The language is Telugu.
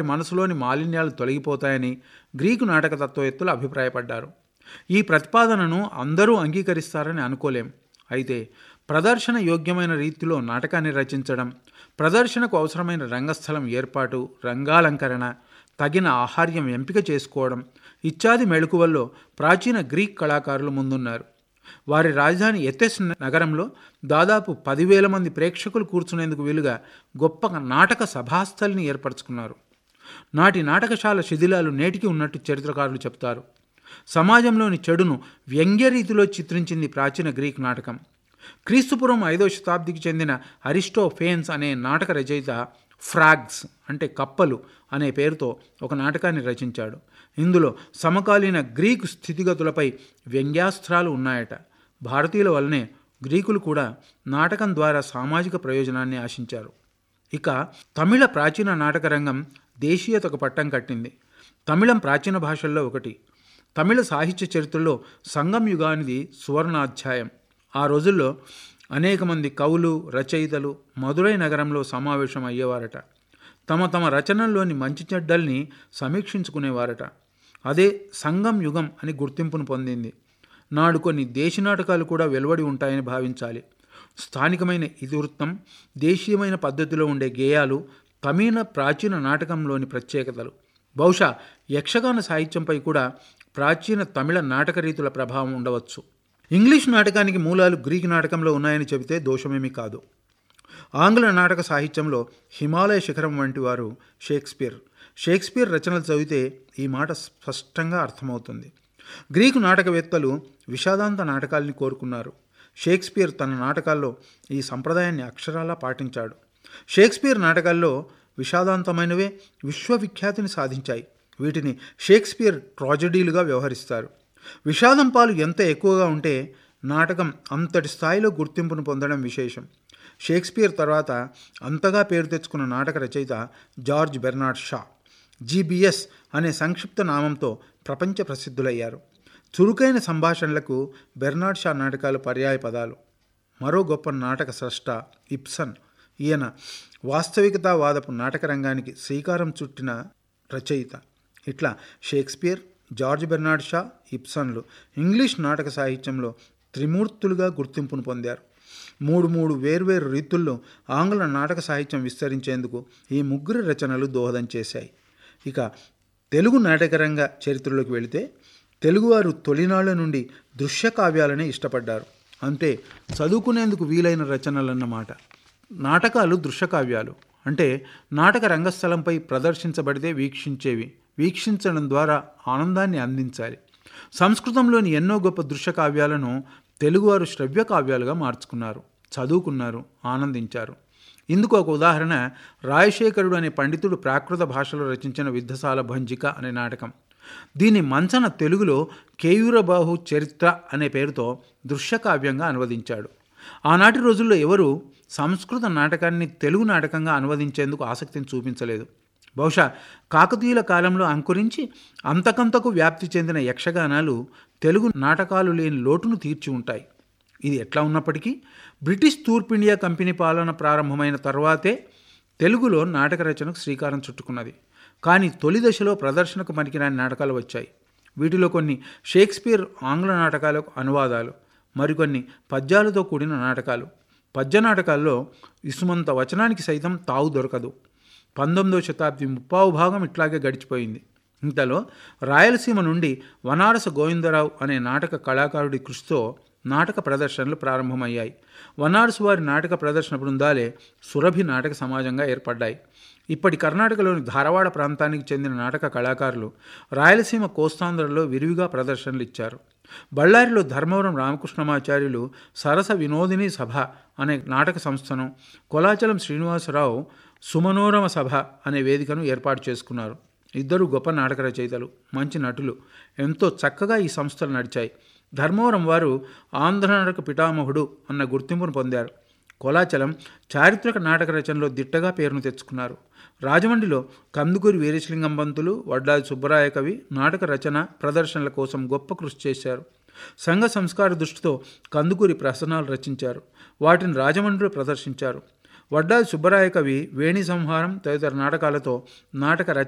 వారి మనసులోని మాలిన్యాలు తొలగిపోతాయని గ్రీకు నాటక తత్వవేత్తలు అభిప్రాయపడ్డారు ఈ ప్రతిపాదనను అందరూ అంగీకరిస్తారని అనుకోలేం అయితే ప్రదర్శన యోగ్యమైన రీతిలో నాటకాన్ని రచించడం ప్రదర్శనకు అవసరమైన రంగస్థలం ఏర్పాటు రంగాలంకరణ తగిన ఆహార్యం ఎంపిక చేసుకోవడం ఇత్యాది మెళుకువల్లో ప్రాచీన గ్రీక్ కళాకారులు ముందున్నారు వారి రాజధాని ఎథెస్ నగరంలో దాదాపు పదివేల మంది ప్రేక్షకులు కూర్చునేందుకు వీలుగా గొప్ప నాటక సభాస్థలిని ఏర్పరచుకున్నారు నాటి నాటకశాల శిథిలాలు నేటికి ఉన్నట్టు చరిత్రకారులు చెప్తారు సమాజంలోని చెడును వ్యంగ్య రీతిలో చిత్రించింది ప్రాచీన గ్రీక్ నాటకం క్రీస్తుపురం ఐదో శతాబ్దికి చెందిన అరిస్టోఫేన్స్ అనే నాటక రచయిత ఫ్రాగ్స్ అంటే కప్పలు అనే పేరుతో ఒక నాటకాన్ని రచించాడు ఇందులో సమకాలీన గ్రీకు స్థితిగతులపై వ్యంగ్యాస్త్రాలు ఉన్నాయట భారతీయుల వల్లనే గ్రీకులు కూడా నాటకం ద్వారా సామాజిక ప్రయోజనాన్ని ఆశించారు ఇక తమిళ ప్రాచీన నాటక రంగం దేశీయతకు పట్టం కట్టింది తమిళం ప్రాచీన భాషల్లో ఒకటి తమిళ సాహిత్య చరిత్రలో సంగం యుగానిది సువర్ణాధ్యాయం ఆ రోజుల్లో అనేక మంది కవులు రచయితలు మదురై నగరంలో సమావేశం అయ్యేవారట తమ తమ రచనల్లోని మంచి చెడ్డల్ని సమీక్షించుకునేవారట అదే సంగం యుగం అని గుర్తింపును పొందింది నాడు కొన్ని దేశీ నాటకాలు కూడా వెలువడి ఉంటాయని భావించాలి స్థానికమైన ఇతివృత్తం దేశీయమైన పద్ధతిలో ఉండే గేయాలు తమిళ ప్రాచీన నాటకంలోని ప్రత్యేకతలు బహుశా యక్షగాన సాహిత్యంపై కూడా ప్రాచీన తమిళ నాటక రీతుల ప్రభావం ఉండవచ్చు ఇంగ్లీష్ నాటకానికి మూలాలు గ్రీక్ నాటకంలో ఉన్నాయని చెబితే దోషమేమీ కాదు ఆంగ్ల నాటక సాహిత్యంలో హిమాలయ శిఖరం వంటి వారు షేక్స్పియర్ షేక్స్పియర్ రచనలు చదివితే ఈ మాట స్పష్టంగా అర్థమవుతుంది గ్రీకు నాటకవేత్తలు విషాదాంత నాటకాల్ని కోరుకున్నారు షేక్స్పియర్ తన నాటకాల్లో ఈ సంప్రదాయాన్ని అక్షరాలా పాటించాడు షేక్స్పియర్ నాటకాల్లో విషాదాంతమైనవే విశ్వవిఖ్యాతిని సాధించాయి వీటిని షేక్స్పియర్ ట్రాజడీలుగా వ్యవహరిస్తారు విషాదం పాలు ఎంత ఎక్కువగా ఉంటే నాటకం అంతటి స్థాయిలో గుర్తింపును పొందడం విశేషం షేక్స్పియర్ తర్వాత అంతగా పేరు తెచ్చుకున్న నాటక రచయిత జార్జ్ బెర్నార్డ్ షా జీబీఎస్ అనే సంక్షిప్త నామంతో ప్రపంచ ప్రసిద్ధులయ్యారు చురుకైన సంభాషణలకు బెర్నార్డ్ షా నాటకాలు పర్యాయ పదాలు మరో గొప్ప నాటక స్రష్ట ఇప్సన్ ఈయన వాస్తవికతావాదపు నాటక రంగానికి శ్రీకారం చుట్టిన రచయిత ఇట్లా షేక్స్పియర్ జార్జ్ బెర్నార్డ్ షా ఇప్సన్లు ఇంగ్లీష్ నాటక సాహిత్యంలో త్రిమూర్తులుగా గుర్తింపును పొందారు మూడు మూడు వేర్వేరు రీతుల్లో ఆంగ్ల నాటక సాహిత్యం విస్తరించేందుకు ఈ ముగ్గురి రచనలు దోహదం చేశాయి ఇక తెలుగు నాటకరంగ చరిత్రలోకి వెళితే తెలుగువారు తొలినాళ్ల నుండి దృశ్య కావ్యాలనే ఇష్టపడ్డారు అంటే చదువుకునేందుకు వీలైన రచనలన్నమాట నాటకాలు దృశ్యకావ్యాలు అంటే నాటక రంగస్థలంపై ప్రదర్శించబడితే వీక్షించేవి వీక్షించడం ద్వారా ఆనందాన్ని అందించాలి సంస్కృతంలోని ఎన్నో గొప్ప దృశ్య కావ్యాలను తెలుగువారు శ్రవ్య కావ్యాలుగా మార్చుకున్నారు చదువుకున్నారు ఆనందించారు ఇందుకు ఒక ఉదాహరణ రాయశేఖరుడు అనే పండితుడు ప్రాకృత భాషలో రచించిన విద్ధసాల భంజిక అనే నాటకం దీని మంచన తెలుగులో కేయూరబాహు చరిత్ర అనే పేరుతో దృశ్యకావ్యంగా అనువదించాడు ఆనాటి రోజుల్లో ఎవరు సంస్కృత నాటకాన్ని తెలుగు నాటకంగా అనువదించేందుకు ఆసక్తిని చూపించలేదు బహుశా కాకతీయుల కాలంలో అంకురించి అంతకంతకు వ్యాప్తి చెందిన యక్షగానాలు తెలుగు నాటకాలు లేని లోటును తీర్చి ఉంటాయి ఇది ఎట్లా ఉన్నప్పటికీ బ్రిటిష్ తూర్పు ఇండియా కంపెనీ పాలన ప్రారంభమైన తర్వాతే తెలుగులో నాటక రచనకు శ్రీకారం చుట్టుకున్నది కానీ తొలి దశలో ప్రదర్శనకు పనికిరాని నాటకాలు వచ్చాయి వీటిలో కొన్ని షేక్స్పియర్ ఆంగ్ల నాటకాలకు అనువాదాలు మరికొన్ని పద్యాలతో కూడిన నాటకాలు పద్య నాటకాల్లో ఇసుమంత వచనానికి సైతం తావు దొరకదు పంతొమ్మిదవ శతాబ్ది ముప్పావు భాగం ఇట్లాగే గడిచిపోయింది ఇంతలో రాయలసీమ నుండి వనారస గోవిందరావు అనే నాటక కళాకారుడి కృషితో నాటక ప్రదర్శనలు ప్రారంభమయ్యాయి వనారసు వారి నాటక ప్రదర్శన బృందాలే సురభి నాటక సమాజంగా ఏర్పడ్డాయి ఇప్పటి కర్ణాటకలోని ధారవాడ ప్రాంతానికి చెందిన నాటక కళాకారులు రాయలసీమ కోస్తాంధ్రలో విరివిగా ప్రదర్శనలు ఇచ్చారు బళ్ళారిలో ధర్మవరం రామకృష్ణమాచార్యులు సరస వినోదిని సభ అనే నాటక సంస్థను కొలాచలం శ్రీనివాసరావు సుమనోరమ సభ అనే వేదికను ఏర్పాటు చేసుకున్నారు ఇద్దరు గొప్ప నాటక రచయితలు మంచి నటులు ఎంతో చక్కగా ఈ సంస్థలు నడిచాయి ధర్మవరం వారు ఆంధ్ర నాటక పితామహుడు అన్న గుర్తింపును పొందారు కోలాచలం చారిత్రక నాటక రచనలో దిట్టగా పేరును తెచ్చుకున్నారు రాజమండ్రిలో కందుకూరి వీరేశలింగం పంతులు వడ్డాది సుబ్బరాయ కవి నాటక రచన ప్రదర్శనల కోసం గొప్ప కృషి చేశారు సంఘ సంస్కార దృష్టితో కందుకూరి ప్రసనాలు రచించారు వాటిని రాజమండ్రిలో ప్రదర్శించారు వడ్డాది సుబ్బరాయ కవి వేణి సంహారం తదితర నాటకాలతో నాటక రచన